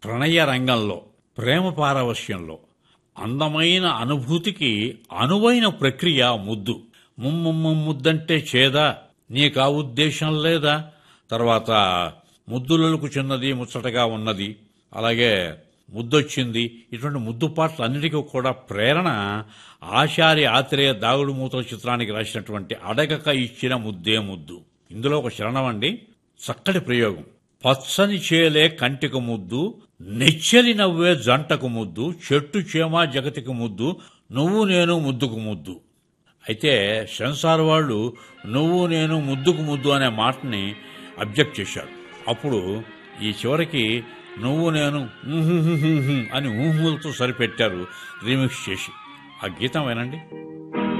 ప్రణయ రంగంలో ప్రేమ పారవశ్యంలో అందమైన అనుభూతికి అనువైన ప్రక్రియ ముద్దు ముమ్మమ్మ ముద్దంటే చేదా నీకా ఉద్దేశం లేదా తర్వాత ముద్దులకు చిన్నది ముచ్చటగా ఉన్నది అలాగే ముద్దొచ్చింది ఇటువంటి ముద్దు పాటలు అన్నిటికీ కూడా ప్రేరణ ఆచార్య ఆత్రేయ దాగుడు మూత చిత్రానికి రాసినటువంటి అడగక ఇచ్చిన ముద్దే ముద్దు ఇందులో ఒక శరణం అండి చక్కటి ప్రయోగం పచ్చని చేలే కంటికి ముద్దు నెచ్చలి నవ్వే జంటకు ముద్దు చెట్టు చేమ జగతికి ముద్దు నువ్వు నేను ముద్దుకు ముద్దు అయితే సెన్సార్ వాళ్ళు నువ్వు నేను ముద్దుకు ముద్దు అనే మాటని అబ్జెక్ట్ చేశారు అప్పుడు ఈ చివరికి నువ్వు నేను ఉహుహుహుహు అని ఊహులతో సరిపెట్టారు రీమిక్స్ చేసి ఆ గీతం వినండి